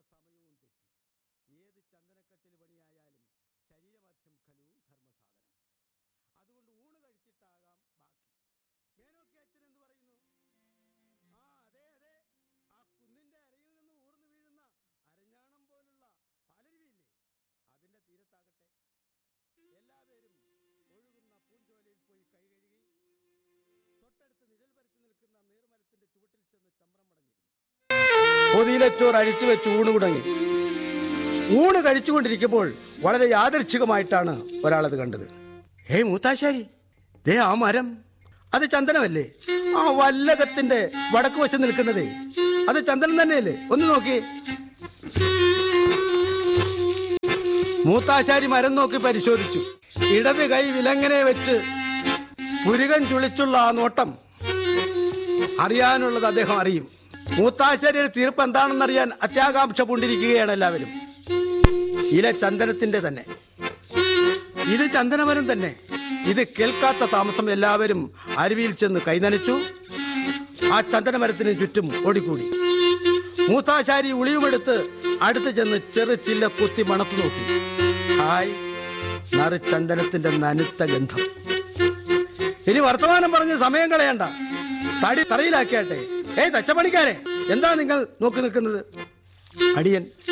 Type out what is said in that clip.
സമയവും തെറ്റി ഏത് ചന്ദനക്കട്ടിൽ പണിയായാലും ശരീരമധ്യം ഖലു ധർമ്മസാധനം അതുകൊണ്ട് ഊണ് കഴിച്ചിട്ടാകാം ബാക്കി മേനോക്കി അച്ഛൻ എന്ത് പറയുന്നു ആ അതെ അതെ ആ കുന്നിന്റെ അരയിൽ നിന്ന് ഊർന്നു വീഴുന്ന അരഞ്ഞാണം പോലുള്ള പാലരുവിയില്ലേ അതിന്റെ തീരത്താകട്ടെ എല്ലാവരും ഒഴുകുന്ന പൂഞ്ചോലയിൽ പോയി കൈ കഴുകി തൊട്ടടുത്ത് നിഴൽ പരത്തി നിൽക്കുന്ന നീർമരത്തിന്റെ ചുവട്ടിൽ ചെന്ന് ചമ്രം മടങ്ങിയിരുന്നു പൊതിയിലച്ചോറ് അഴിച്ചു വെച്ച് ഊണ് തുടങ്ങി ഊണ് കഴിച്ചുകൊണ്ടിരിക്കുമ്പോൾ വളരെ യാദർച്ഛികമായിട്ടാണ് ഒരാളത് കണ്ടത് ഹേ മൂത്താശാരി ദേ ആ മരം അത് ചന്ദനമല്ലേ ആ വല്ലകത്തിന്റെ വടക്ക് വശം നിൽക്കുന്നതേ അത് ചന്ദനം തന്നെയല്ലേ ഒന്ന് നോക്കി മൂത്താശാരി മരം നോക്കി പരിശോധിച്ചു ഇടത് കൈ വിലങ്ങനെ വെച്ച് പുരുകൻ ചുളിച്ചുള്ള ആ നോട്ടം അറിയാനുള്ളത് അദ്ദേഹം അറിയും മൂത്താശാരിയുടെ തീർപ്പ് എന്താണെന്നറിയാൻ അത്യാകാംക്ഷ പൂണ്ടിരിക്കുകയാണ് എല്ലാവരും ഇല ചന്ദനത്തിന്റെ തന്നെ ഇത് ചന്ദനമരം തന്നെ ഇത് കേൾക്കാത്ത താമസം എല്ലാവരും അരുവിയിൽ ചെന്ന് കൈനനച്ചു ആ ചന്ദനമരത്തിന് ചുറ്റും ഓടിക്കൂടി മൂത്താശാരി ഉളിയുമെടുത്ത് അടുത്ത് ചെന്ന് ചെറു ചില്ല കുത്തി മണത്തു നോക്കി ഹായ് നറു ചന്ദനത്തിന്റെ നനുത്ത ഗന്ധം ഇനി വർത്തമാനം പറഞ്ഞ് സമയം കളയണ്ട തടി തറയിലാക്കിയാട്ടെ ഏയ് തച്ചപ്പണിക്കാരെ എന്താ നിങ്ങൾ നോക്കി നിൽക്കുന്നത് അടിയൻ